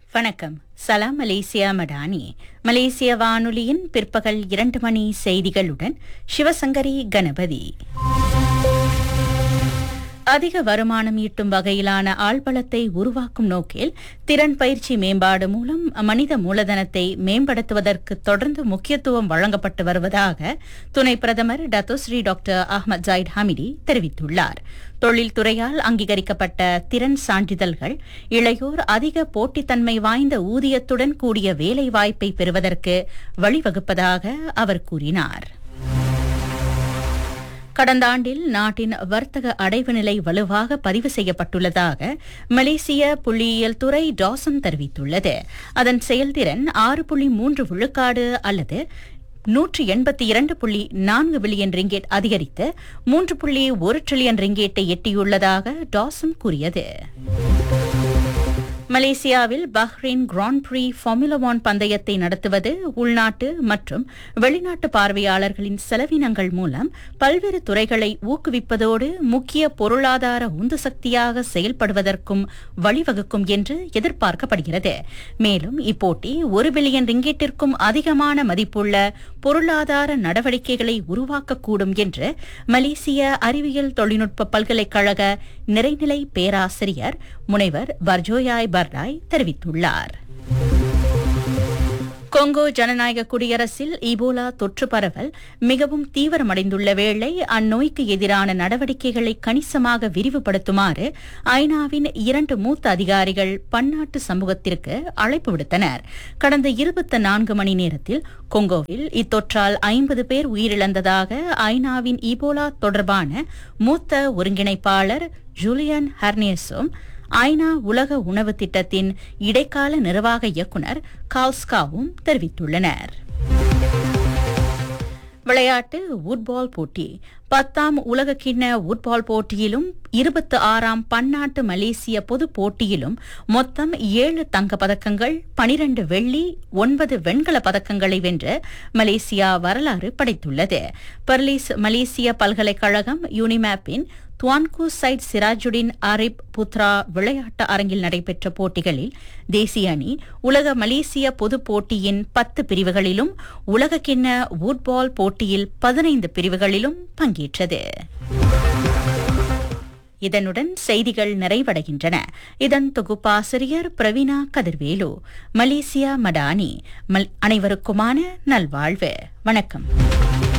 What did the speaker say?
வணக்கம் சலாம் மலேசியா மடானி மலேசிய வானொலியின் பிற்பகல் இரண்டு மணி செய்திகளுடன் சிவசங்கரி கணபதி அதிக வருமானம் ஈட்டும் வகையிலான ஆள்பலத்தை உருவாக்கும் நோக்கில் திறன் பயிற்சி மேம்பாடு மூலம் மனித மூலதனத்தை மேம்படுத்துவதற்கு தொடர்ந்து முக்கியத்துவம் வழங்கப்பட்டு வருவதாக துணை பிரதமர் Dato Sri doctor Ahmad Zahid Hamidi தெரிவித்துள்ளார் தொழில்துறையால் அங்கீகரிக்கப்பட்ட திறன் சான்றிதழ்கள் இளையோர் அதிக போட்டித்தன்மை வாய்ந்த ஊதியத்துடன் கூடிய வேலைவாய்ப்பை பெறுவதற்கு வழிவகுப்பதாக அவர் கூறினார் கடந்த ஆண்டில் நாட்டின் வர்த்தக அடைவு நிலை வலுவாக பதிவு செய்யப்பட்டுள்ளதாக மலேசிய புள்ளியியல் துறை டாசன் தெரிவித்துள்ளது அதன் செயல்திறன் ஆறு புள்ளி மூன்று விழுக்காடு அல்லது நூற்று எண்பத்தி இரண்டு புள்ளி நான்கு பில்லியன் ரிங்கேட் அதிகரித்து மூன்று புள்ளி ஒரு டிரில்லியன் ரிங்கேட்டை எட்டியுள்ளதாக டாசன் கூறியது மலேசியாவில் Bahrain Grand Prix Formula One பந்தயத்தை நடத்துவது உள்நாட்டு மற்றும் வெளிநாட்டு பார்வையாளர்களின் செலவினங்கள் மூலம் பல்வேறு துறைகளை ஊக்குவிப்பதோடு முக்கிய பொருளாதார உந்து சக்தியாக செயல்படுவதற்கும் வழிவகுக்கும் என்று எதிர்பார்க்கப்படுகிறது மேலும் இப்போட்டி ஒரு பில்லியன் ரிங்கெட்டிற்கும் அதிகமான மதிப்புள்ள பொருளாதார நடவடிக்கைகளை உருவாக்கக்கூடும் என்று மலேசிய அறிவியல் தொழில்நுட்ப பல்கலைக்கழக நிறைநிலை பேராசிரியர் முனைவர் பர்ஜோயாய் பர்டாய் தெரிவித்துள்ளார் கொங்கோ ஜனநாயக குடியரசில் இபோலா தொற்று பரவல் மிகவும் தீவிரமடைந்துள்ள வேளை அந்நோய்க்கு எதிரான நடவடிக்கைகளை கணிசமாக விரிவுபடுத்துமாறு ஐநாவின் இரண்டு மூத்த அதிகாரிகள் பன்னாட்டு சமூகத்திற்கு அழைப்பு விடுத்தனர் கடந்த இருபத்தி நான்கு மணி நேரத்தில் கொங்கோவில் இத்தொற்றால் ஐம்பது பேர் உயிரிழந்ததாக ஐநாவின் இபோலா தொடர்பான மூத்த ஒருங்கிணைப்பாளர் ஜூலியன் ஹர்னேஸும் ஐநா உலக உணவு திட்டத்தின் இடைக்கால நிர்வாக இயக்குநர் கால்ஸ்காவும் தெரிவித்துள்ளனர் விளையாட்டு உட்பால் போட்டி பத்தாம் உலகக்கிண்ண உட்பால் போட்டியிலும் இருபத்தி ஆறாம் பன்னாட்டு மலேசிய பொது போட்டியிலும் மொத்தம் ஏழு தங்க பதக்கங்கள் பனிரண்டு வெள்ளி ஒன்பது வெண்கல பதக்கங்களை வென்று மலேசியா வரலாறு படைத்துள்ளது பர்லிஸ் மலேசிய பல்கலைக்கழகம் யூனிமேப்பின் Tuanku Syed Sirajuddin Arif Putra விளையாட்டு அரங்கில் நடைபெற்ற போட்டிகளில் தேசிய அணி உலக மலேசிய பொது போட்டியின் பத்து பிரிவுகளிலும் உலகக்கிண்ண வூட்பால் போட்டியில் பதினைந்து பிரிவுகளிலும் பங்கேற்றது இதனுடன் செய்திகள் நிறைவடைகின்றன இதன் தொகுப்பாசிரியர் பிரவீனா கதிர்வேலு மலேசியா மடானி அனைவருக்குமான நல்வாழ்வு வணக்கம்